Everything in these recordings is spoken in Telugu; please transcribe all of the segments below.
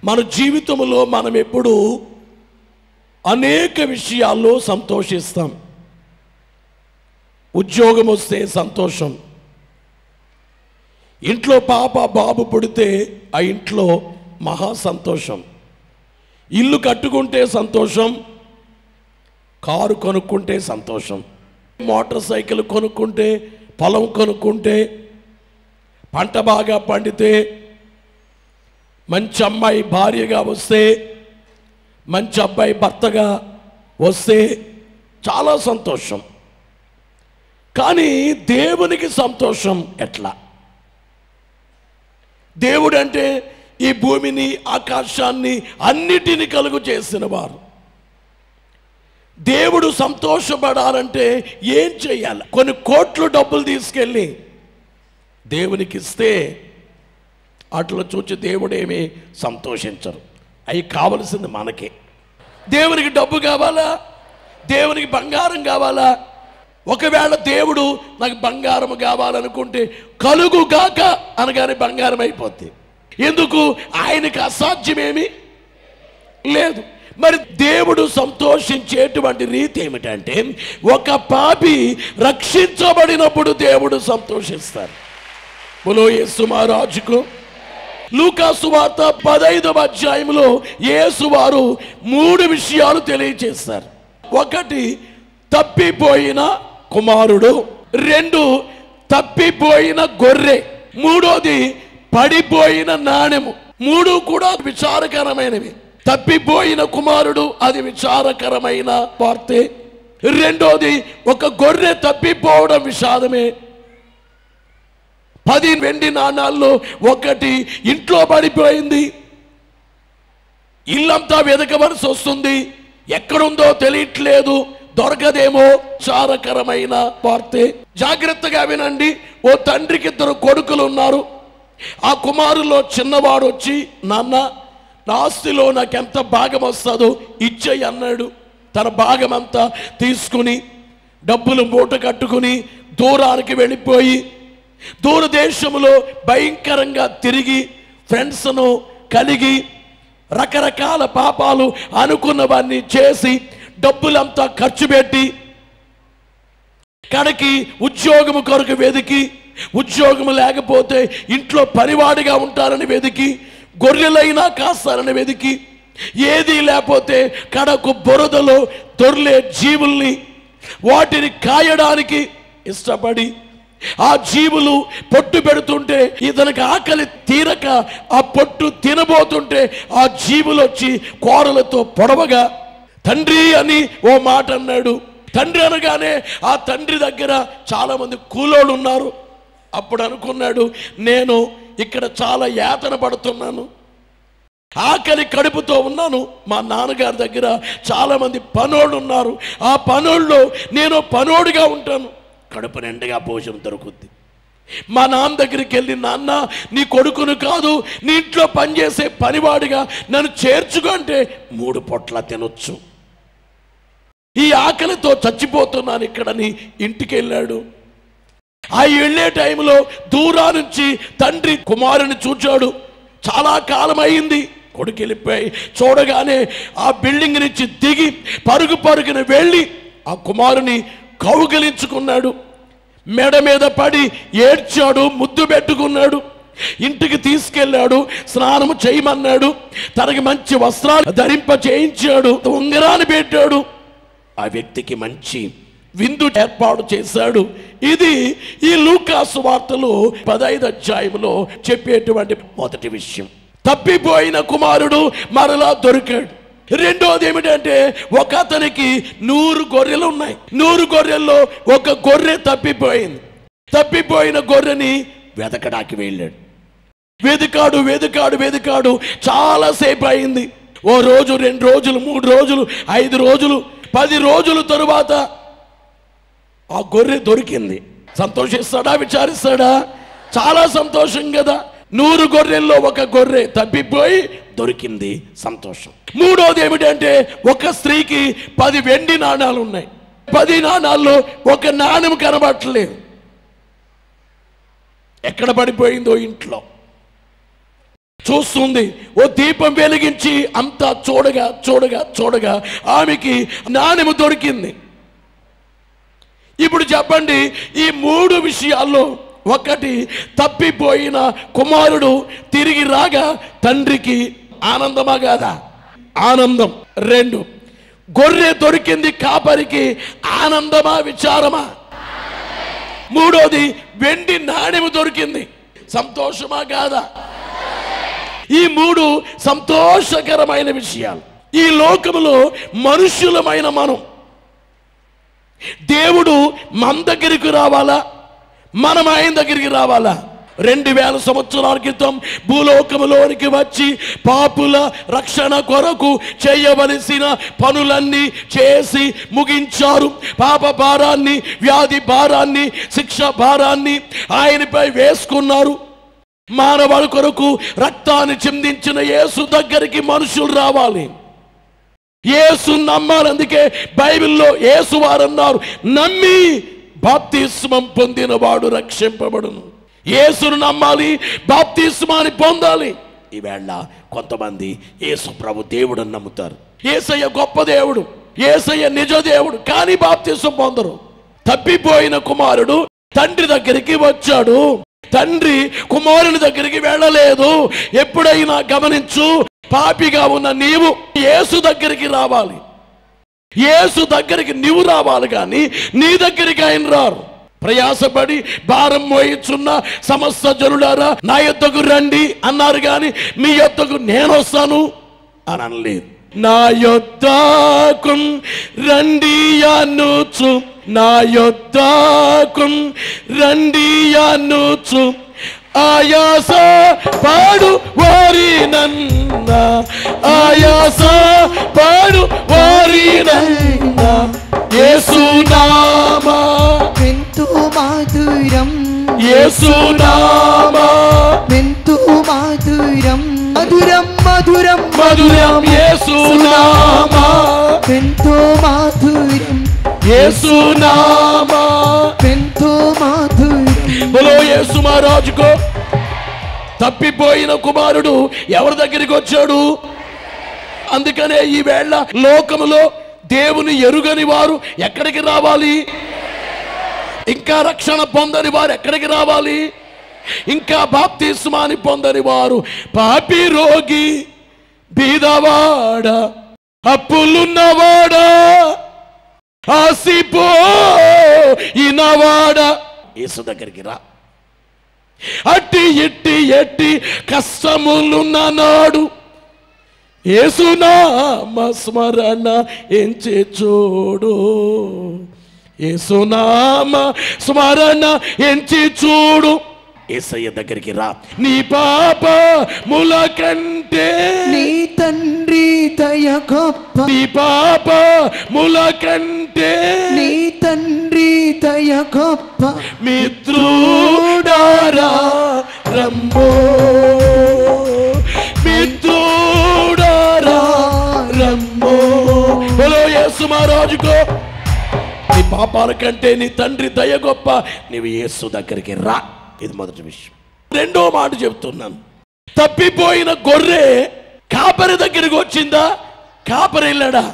మన జీవితంలో మనం ఎప్పుడు అనేక విషయాల్లో సంతోషిస్తాం ఉద్యోగం వస్తే సంతోషం ఇంట్లో పాప బాబు పుడితే ఆ ఇంట్లో మహా సంతోషం ఇల్లు కట్టుకుంటే సంతోషం కారు కొనుక్కుంటే సంతోషం మోటార్ సైకిల్ కొనుక్కుంటే పొలం కొనుక్కుంటే పంట బాగా పండితే మంచి అమ్మాయి భార్యగా వస్తే మంచి అబ్బాయి భర్తగా వస్తే చాలా సంతోషం కానీ దేవునికి సంతోషం ఎట్లా దేవుడు అంటే ఈ భూమిని ఆకాశాన్ని అన్నిటిని కలుగు చేసిన వారు దేవుడు సంతోషపడాలంటే ఏం చేయాలి కొన్ని కోట్లు డబ్బులు తీసుకెళ్ళి దేవునికి ఇస్తే అట్లా చూచి దేవుడేమి సంతోషించరు అవి కావలసింది మనకే దేవునికి డబ్బు కావాలా దేవునికి బంగారం కావాలా ఒకవేళ దేవుడు నాకు బంగారం కావాలనుకుంటే కలుగుగాక అనగానే బంగారం అయిపోద్ది ఎందుకు ఆయనకి అసాధ్యమేమి లేదు మరి దేవుడు సంతోషించేటువంటి రీతి ఏమిటంటే ఒక పాపి రక్షించబడినప్పుడు దేవుడు సంతోషిస్తారు బులో యేసు మహారాజుకు లూకాసు వార్త పదైదవ అధ్యాయంలో యేసు వారు మూడు విషయాలు తెలియచేస్తారు ఒకటి తప్పిపోయిన కుమారుడు రెండు తప్పిపోయిన గొర్రె మూడోది పడిపోయిన నాణెము మూడు కూడా విచారకరమైనవి తప్పిపోయిన కుమారుడు అది విచారకరమైన వార్తే రెండోది ఒక గొర్రె తప్పిపోవడం విషాదమే పది వెండి నాణాల్లో ఒకటి ఇంట్లో పడిపోయింది ఇల్లంతా వెతకవలసి వస్తుంది ఎక్కడుందో తెలియట్లేదు దొరకదేమో చారకరమైన వార్తే జాగ్రత్తగా వినండి ఓ తండ్రికి ఇద్దరు కొడుకులు ఉన్నారు ఆ కుమారులో చిన్నవాడు వచ్చి నాన్న నా ఆస్తిలో నాకెంత భాగం వస్తుందో ఇచ్చేయి అన్నాడు తన భాగం అంతా తీసుకుని డబ్బులు మూట కట్టుకుని దూరానికి వెళ్ళిపోయి దూరదేశంలో భయంకరంగా తిరిగి ఫ్రెండ్స్ను కలిగి రకరకాల పాపాలు అనుకున్నవన్నీ చేసి డబ్బులంతా ఖర్చు పెట్టి కడకి ఉద్యోగము కొరకు వెతికి ఉద్యోగము లేకపోతే ఇంట్లో పనివాడిగా ఉంటారని వెతికి గొర్రెలైనా కాస్తారని వెతికి ఏదీ లేకపోతే కడకు బురదలో దొర్లే జీవుల్ని వాటిని కాయడానికి ఇష్టపడి ఆ జీవులు పొట్టు పెడుతుంటే ఇతనికి ఆకలి తీరక ఆ పొట్టు తినబోతుంటే ఆ జీవులు వచ్చి కోరలతో పొడవగా తండ్రి అని ఓ మాట అన్నాడు తండ్రి అనగానే ఆ తండ్రి దగ్గర చాలా మంది కూలోళ్ళు ఉన్నారు అప్పుడు అనుకున్నాడు నేను ఇక్కడ చాలా యాతన పడుతున్నాను ఆకలి కడుపుతో ఉన్నాను మా నాన్నగారి దగ్గర చాలా మంది పనోళ్ళు ఉన్నారు ఆ పనోళ్ళు నేను పనోడిగా ఉంటాను కడుపు నిండుగా భోజనం దొరుకుద్ది మా నాన్న దగ్గరికి వెళ్ళి నాన్న నీ కొడుకును కాదు నీ ఇంట్లో పనిచేసే పనివాడిగా నన్ను చేర్చుకో అంటే మూడు పొట్ల తినొచ్చు ఈ ఆకలితో చచ్చిపోతున్నాను ఇక్కడని ఇంటికి వెళ్ళాడు ఆ వెళ్ళే టైంలో దూరా నుంచి తండ్రి కుమారుని చూచాడు చాలా కాలం అయింది కొడుకు వెళ్ళిపోయి చూడగానే ఆ బిల్డింగ్ నుంచి దిగి పరుగు పరుగున వెళ్ళి ఆ కుమారుని కౌగిలించుకున్నాడు మెడ మీద పడి ఏడ్చాడు ముద్దు పెట్టుకున్నాడు ఇంటికి తీసుకెళ్ళాడు స్నానము చేయమన్నాడు తనకి మంచి వస్త్రాలు ధరింప చేయించాడు ఉంగరాన్ని పెట్టాడు ఆ వ్యక్తికి మంచి విందు ఏర్పాటు చేశాడు ఇది ఈ లూకాసు వార్తలు పదైదు అధ్యాయంలో చెప్పేటువంటి మొదటి విషయం తప్పిపోయిన కుమారుడు మరలా దొరికాడు రెండోది ఏమిటంటే ఒక అతనికి నూరు గొర్రెలు ఉన్నాయి నూరు గొర్రెల్లో ఒక గొర్రె తప్పిపోయింది తప్పిపోయిన గొర్రెని వెతకడానికి వెళ్ళాడు వెతికాడు వెతికాడు వెతికాడు చాలాసేపు అయింది ఓ రోజు రెండు రోజులు మూడు రోజులు ఐదు రోజులు పది రోజుల తరువాత ఆ గొర్రె దొరికింది సంతోషిస్తాడా విచారిస్తాడా చాలా సంతోషం కదా నూరు గొర్రెల్లో ఒక గొర్రె తప్పిపోయి దొరికింది సంతోషం మూడోది ఏమిటంటే ఒక స్త్రీకి పది వెండి నాణాలు ఉన్నాయి పది నాణాల్లో ఒక నాణెం కనబట్టలేదు ఎక్కడ పడిపోయిందో ఇంట్లో చూస్తుంది ఓ దీపం వెలిగించి అంతా చూడగా చూడగా చూడగా ఆమెకి నాణెము దొరికింది ఇప్పుడు చెప్పండి ఈ మూడు విషయాల్లో ఒకటి తప్పిపోయిన కుమారుడు తిరిగి రాగా తండ్రికి ఆనందమా కాదా ఆనందం రెండు గొర్రె దొరికింది కాపరికి ఆనందమా విచారమా మూడోది వెండి నాణెము దొరికింది సంతోషమా కాదా ఈ మూడు సంతోషకరమైన విషయాలు ఈ లోకములో మనుష్యులమైన మనం దేవుడు మన దగ్గరికి రావాలా మనం ఆయన దగ్గరికి రావాలా రెండు వేల సంవత్సరాల క్రితం భూలోకములోనికి వచ్చి పాపుల రక్షణ కొరకు చేయవలసిన పనులన్నీ చేసి ముగించారు పాప భారాన్ని వ్యాధి భారాన్ని శిక్ష భారాన్ని ఆయనపై వేసుకున్నారు మానవాళి కొరకు రక్తాన్ని చిందించిన యేసు దగ్గరికి మనుషులు రావాలి యేసు నమ్మాలి అందుకే బైబిల్లో యేసు వారు అన్నారు నమ్మి బాప్తిస్మం పొందిన వాడు రక్షింపబడును యేసును నమ్మాలి బాప్తిస్మాన్ని పొందాలి ఈవేళ కొంతమంది యేసు ప్రభు దేవుడు నమ్ముతారు ఏసయ్య గొప్ప దేవుడు ఏసయ్య నిజ దేవుడు కానీ బాప్తిస్మం పొందరు తప్పిపోయిన కుమారుడు తండ్రి దగ్గరికి వచ్చాడు తండ్రి కుమారుని దగ్గరికి వెళ్ళలేదు ఎప్పుడైనా గమనించు పాపిగా ఉన్న నీవు యేసు దగ్గరికి రావాలి యేసు దగ్గరికి నీవు రావాలి కానీ నీ దగ్గరికి ఆయన రారు ప్రయాసపడి భారం మోయిచున్న సమస్త జనులారా నా యొద్దకు రండి అన్నారు కానీ మీ యొద్దకు నేను వస్తాను అని అనలేదు నా యొద్దకు రండి అనుచు నా యొద్దకు రండి అనుచు ఆయాస పాడు వారి నన్న ఆయాస పాడు వారి నన్న యేసునామా ఎంతో మాధురం యేసునామా ఎంతో మాధురం మధురం మధురం మధురం యేసునామా ఎంతో మాధురం యేసునామా ఎంతో మాధురం బలో యేసు మహారాజుకో తప్పిపోయిన కుమారుడు ఎవరి దగ్గరికి వచ్చాడు అందుకనే ఈ వేళ లోకములో దేవుని ఎరుగని వారు ఎక్కడికి రావాలి ఇంకా రక్షణ పొందని వారు ఎక్కడికి రావాలి ఇంకా బాప్తిస్మాని పొందని వారు పాపి రోగి బీదవాడ అప్పులున్నవాడా ఆసిపో ఇనవాడ యేసు దగ్గరికి రా అట్టి ఇట్టి ఎట్టి కష్టములున్న నాడు ఏసునామ స్మరణ ఎంచే చూడు ఏసునామ స్మరణ ఎంచి చూడు ఏసయ్య దగ్గరికి రా నీ పాప ముల కంటే నీ తండ్రి దయ గొప్ప నీ పాప ముల కంటే నీ తండ్రి దయ గొప్ప మిత్రుడారా రమ్మో మిత్రుడారా రమ్మో బలో యేసు మహారాజుకో నీ పాపాల కంటే నీ తండ్రి దయ గొప్ప నీవు యేసు దగ్గరికి రా ఇది మొదటి విషయం రెండో మాట చెప్తున్నాను తప్పిపోయిన గొర్రె కాపరి దగ్గరికి వచ్చిందా కాపరి వెళ్ళాడా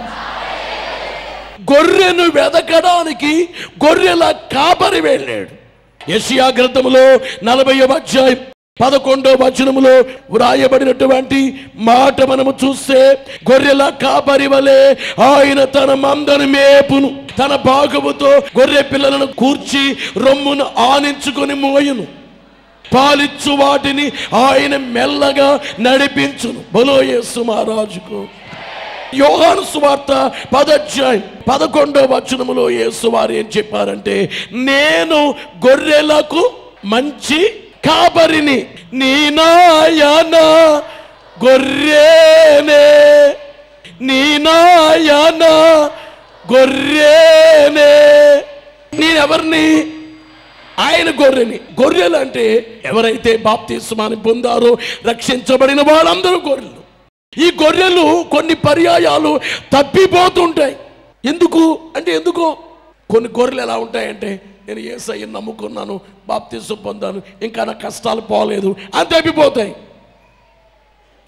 గొర్రెను వెదకడానికి గొర్రెల కాపరి వెళ్ళాడు యెషయా గ్రంథములో నలభై అధ్యాయం పదకొండో వచనములో వ్రాయబడినటువంటి మాట మనము చూస్తే గొర్రెల కాపరి వలె ఆయన తన మందను మేపును తన బాగముతో గొర్రె పిల్లలను కూర్చి రొమ్మును ఆనించుకొని మోయును పాలిచ్చు వాటిని ఆయన మెల్లగా నడిపించును బలో యేసు మహారాజుకు యోహాను సువార్త పదధ్యాయం పదకొండో వచనములో యేసువారు ఏం చెప్పారంటే నేను గొర్రెలకు మంచి కాపరిని నీ నాయన గొర్రెనే నీ నాయన గొర్రెనే నేనెవరిని ఆయన గొర్రెని గొర్రెలు అంటే ఎవరైతే బాప్తిస్మాన్ని పొందారో రక్షించబడిన వాళ్ళందరూ గొర్రెలు ఈ గొర్రెలు కొన్ని పర్యాయాలు తప్పిపోతుంటాయి ఎందుకు అంటే ఎందుకు కొన్ని గొర్రెలు ఎలా ఉంటాయంటే నేను ఏసయ్యని నమ్ముకున్నాను బాప్తిసం పొందాను ఇంకా నా కష్టాలు పోలేదు అని తప్పిపోతాయి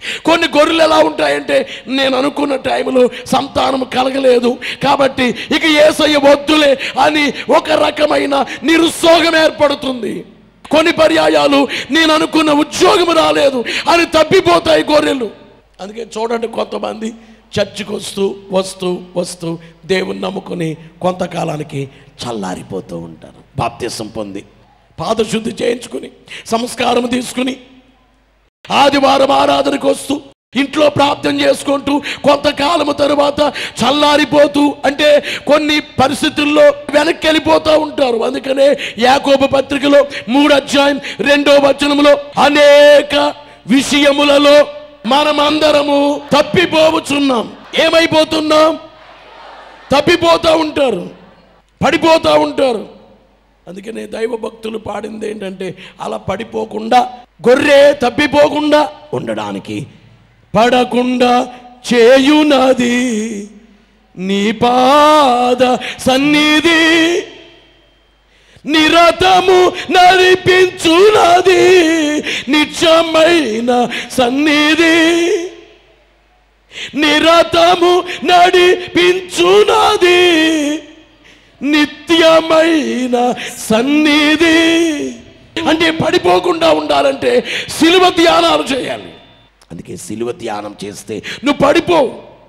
కొన్ని గొర్రెలు ఎలా ఉంటాయంటే నేను అనుకున్న టైంలో సంతానం కలగలేదు కాబట్టి ఇక ఏసయ్య వద్దులే అని ఒక రకమైన నిరుత్సాహం ఏర్పడుతుంది కొన్ని పర్యాయాలు నేను అనుకున్న ఉద్యోగం రాలేదు అని తప్పిపోతాయి గొర్రెలు అందుకే చూడండి కొంతమంది చర్చికి వస్తూ వస్తూ వస్తూ దేవుని నమ్ముకొని కొంతకాలానికి చల్లారిపోతూ ఉంటారు బాప్త్యసం పొంది పాదశుద్ధి చేయించుకుని సంస్కారం తీసుకుని ఆదివారం ఆరాధనకు వస్తూ ఇంట్లో ప్రార్థన చేసుకుంటూ కొంతకాలం తరువాత చల్లారిపోతూ అంటే కొన్ని పరిస్థితుల్లో వెనక్కి వెళ్ళిపోతూ ఉంటారు అందుకనే యాకోబ పత్రికలో మూడు అధ్యాయం రెండో వచనంలో అనేక విషయములలో మనమందరము తప్పిపోవచ్చున్నాం ఏమైపోతున్నాం తప్పిపోతూ ఉంటారు పడిపోతూ ఉంటారు అందుకనే దైవ భక్తులు పాడింది ఏంటంటే అలా పడిపోకుండా గొర్రె తప్పిపోకుండా ఉండడానికి పడకుండా చేయునది నీ పాద సన్నిధి నిరతము నడిపించునది నిత్యమైన సన్నిధి నిరతము నడిపించునది నిత్యమైన సన్నిధి అంటే పడిపోకుండా ఉండాలంటే సిలువ ధ్యానాలు చేయాలి అందుకే సిలువ ధ్యానం చేస్తే నువ్వు పడిపోవు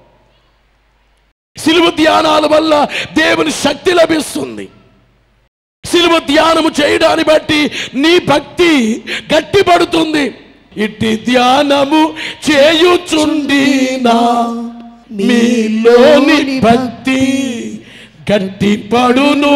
సిలువ ధ్యానాల వల్ల దేవుని శక్తి లభిస్తుంది సిలువ ధ్యానము చేయడాన్ని బట్టి నీ భక్తి గట్టిపడుతుంది ఇట్టి ధ్యానము చేయుచుండినా మీలోని భక్తి గట్టిపడును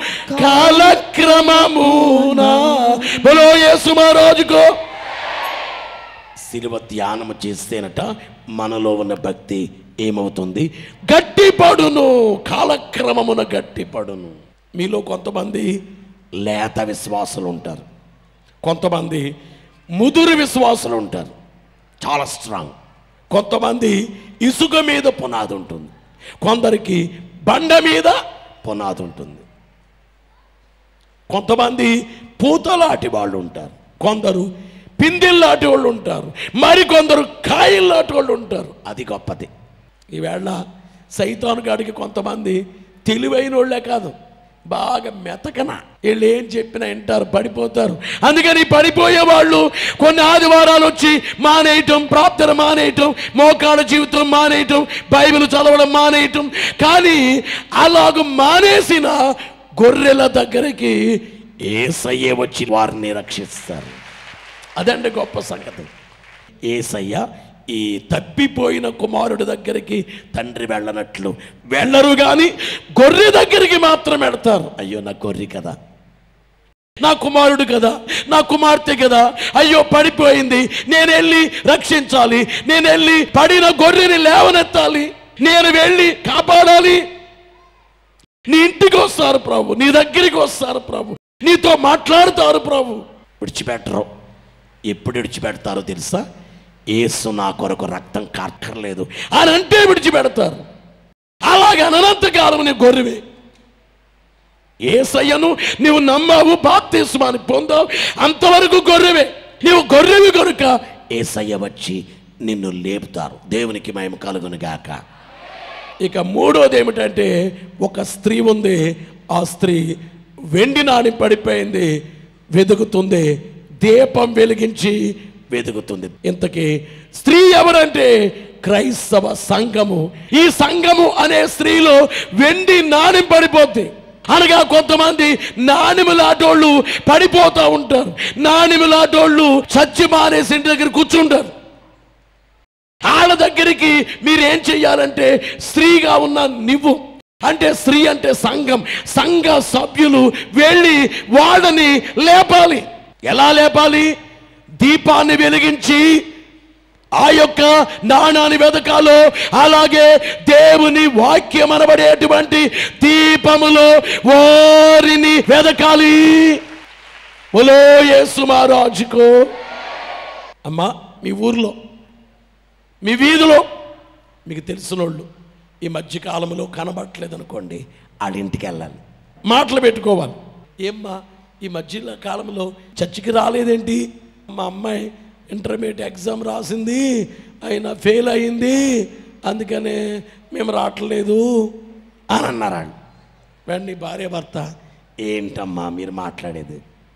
కాలక్రమమునా బలో యేసు మహారాజుకో శిలువ ధ్యానము చేస్తేనట మనలో ఉన్న భక్తి ఏమవుతుంది గట్టిపడును కాలక్రమమున గట్టిపడును మీలో కొంతమంది లేత విశ్వాసులు ఉంటారు కొంతమంది ముదురు విశ్వాసులు ఉంటారు చాలా స్ట్రాంగ్ కొంతమంది ఇసుక మీద పునాది ఉంటుంది కొందరికి బండ మీద పునాది ఉంటుంది కొంతమంది పూతలాంటి వాళ్ళు ఉంటారు కొందరు పిందిల్లాంటి వాళ్ళు ఉంటారు మరికొందరు కాయల్లాంటి వాళ్ళు ఉంటారు అది గొప్పది ఈవేళ సైతాను గాడికి కొంతమంది తెలివైన వాళ్ళే కాదు బాగా మెతకన వీళ్ళు ఏం చెప్పినా వింటారు పడిపోతారు అందుకని పడిపోయే వాళ్ళు కొన్ని ఆదివారాలు వచ్చి మానేయటం ప్రార్థన మానేయటం మోకాళ్ళ జీవితం మానేయటం బైబిల్ చదవడం మానేయటం కానీ అలాగ మానేసిన గొర్రెల దగ్గరికి ఏసయ్యే వచ్చి వారిని రక్షిస్తారు అదండి గొప్ప సంగతి ఏసయ్య ఈ తప్పిపోయిన కుమారుడి దగ్గరికి తండ్రి వెళ్ళనట్లు వెళ్ళరు కానీ గొర్రె దగ్గరికి మాత్రం వెళ్తారు అయ్యో నా గొర్రె కదా నా కుమారుడు కదా నా కుమార్తె కదా అయ్యో పడిపోయింది నేను వెళ్ళి రక్షించాలి నేను వెళ్ళి పడిన గొర్రెని లేవనెత్తాలి నేను వెళ్ళి కాపాడాలి నీ ఇంటికి వస్తారు ప్రభు నీ దగ్గరికి వస్తారు ప్రభు నీతో మాట్లాడుతారు ప్రభు విడిచిపెట్టరు ఎప్పుడు విడిచిపెడతారో తెలుసా ఏసు నా కొరకు రక్తం కార్కర్లేదు అని అంటే విడిచిపెడతారు అలాగే అనంతకాలం నీ గొర్రెవే ఏసయ్యను నీవు నమ్మావు బాప్తిస్మాని పొందావు అంతవరకు గొర్రెవే నీవు గొర్రెవి కనుక ఏసయ్య వచ్చి నిన్ను లేపుతారు దేవునికి మహిమ కలుగును గాక ఇక మూడోది ఏమిటంటే ఒక స్త్రీ ఉంది ఆ స్త్రీ వెండి నాణి పడిపోయింది వెతుకుతుంది దీపం వెలిగించి వెతుకుతుంది ఇంతకీ స్త్రీ ఎవరంటే క్రైస్తవ సంఘము ఈ సంఘము అనే స్త్రీలో వెండి నాణ్యం పడిపోద్ది అనగా కొంతమంది నాణ్యములాటోళ్ళు పడిపోతూ ఉంటారు నాణ్యములాటోళ్ళు చచ్చి మానేసి ఇంటి దగ్గర కూర్చుంటారు వాళ్ళ దగ్గరికి మీరు ఏం చెయ్యాలంటే స్త్రీగా ఉన్న నువ్వు అంటే స్త్రీ అంటే సంఘం సంఘ సభ్యులు వెళ్ళి వాళ్ళని లేపాలి ఎలా లేపాలి దీపాన్ని వెలిగించి ఆ యొక్క నాణాన్ని వెతకాలో అలాగే దేవుని వాక్యం అనబడేటువంటి దీపములో వారిని వెతకాలి ఒలో యేసు మహారాజుకో అమ్మా మీ ఊర్లో మీ వీధిలో మీకు తెలిసినోళ్ళు ఈ మధ్యకాలంలో కనబట్టలేదు అనుకోండి వాళ్ళ ఇంటికి వెళ్ళాలి మాటలు పెట్టుకోవాలి ఏమ్మా ఈ మధ్య కాలంలో చర్చికి రాలేదేంటి మా అమ్మాయి ఇంటర్మీడియట్ ఎగ్జామ్ రాసింది అయినా ఫెయిల్ అయింది అందుకనే మేము రావట్లేదు అని అన్నారు వాళ్ళు వెంటనే భార్య భర్త ఏంటమ్మా మీరు మాట్లాడేది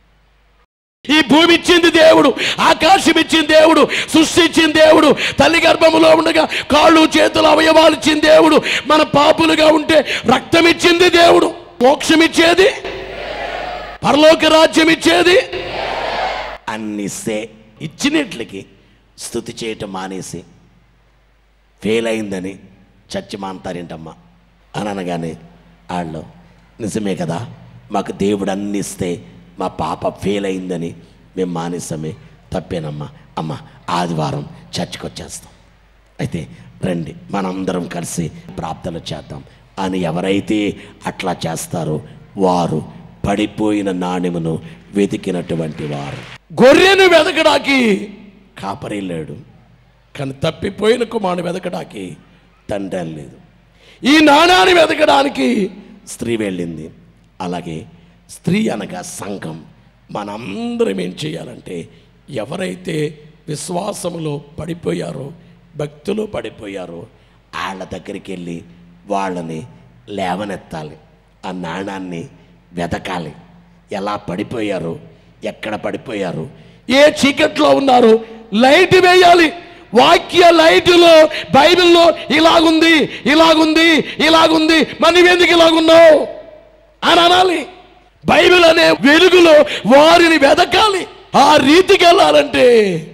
ఈ భూమి ఇచ్చింది దేవుడు ఆకాశం ఇచ్చింది దేవుడు సృష్టించిన దేవుడు తల్లి గర్భములో ఉండగా కాళ్ళు చేతులు అవయవాలు ఇచ్చిన దేవుడు మన పాపులుగా ఉంటే రక్తం ఇచ్చింది దేవుడు మోక్షం ఇచ్చేది పరలోక రాజ్యం ఇచ్చేది అన్నిస్తే ఇచ్చినట్లకి స్థుతి చేయటం మానేసి ఫెయిల్ అయిందని చచ్చి మాంతారేంటమ్మా అని అనగానే వాళ్ళు నిజమే కదా మాకు దేవుడు అన్ని ఇస్తే మా పాప ఫెయిల్ అయిందని మేము మానేసామే తప్పేనమ్మా అమ్మ ఆదివారం చర్చికి వచ్చేస్తాం అయితే రండి మనందరం కలిసి ప్రార్థన చేద్దాం అని ఎవరైతే అట్లా చేస్తారో వారు పడిపోయిన నాణ్యమును వెతికినటువంటి వారు గొర్రెను వెతకడానికి కాపరి లేడు కానీ తప్పిపోయిన కుమారుని వెతకడానికి తండ్రి లేదు ఈ నాణాన్ని వెతకడానికి స్త్రీ వెళ్ళింది అలాగే స్త్రీ అనగా సంఘం మనందరం ఏం చేయాలంటే ఎవరైతే విశ్వాసములో పడిపోయారో భక్తిలో పడిపోయారో వాళ్ళ దగ్గరికి వెళ్ళి వాళ్ళని లేవనెత్తాలి ఆ నాణాన్ని వెతకాలి ఎలా పడిపోయారు ఎక్కడ పడిపోయారు ఏ చీకట్లో ఉన్నారు లైట్ వేయాలి వాక్య లైటులో బైబిల్లో ఇలాగుంది ఇలాగుంది ఇలాగుంది మరి నువ్వెందుకు ఇలాగున్నావు అని అనాలి బైబిల్ అనే వెలుగులో వారిని వెతకాలి ఆ రీతికి వెళ్ళాలంటే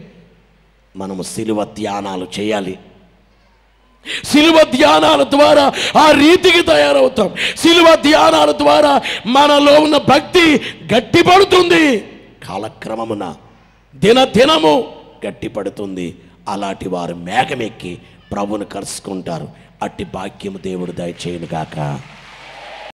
మనము సిలువ ధ్యానాలు చేయాలి సిలువ ధ్యానాల ద్వారా ఆ రీతికి తయారవుతాం సిలువ ధ్యానాల ద్వారా మనలో ఉన్న భక్తి గట్టిపడుతుంది కాలక్రమమున దిన దినము గట్టిపడుతుంది అలాంటి వారు మేఘమెక్కి ప్రభుని కలుసుకుంటారు అట్టి భాగ్యము దేవుడు దయచేయును గాక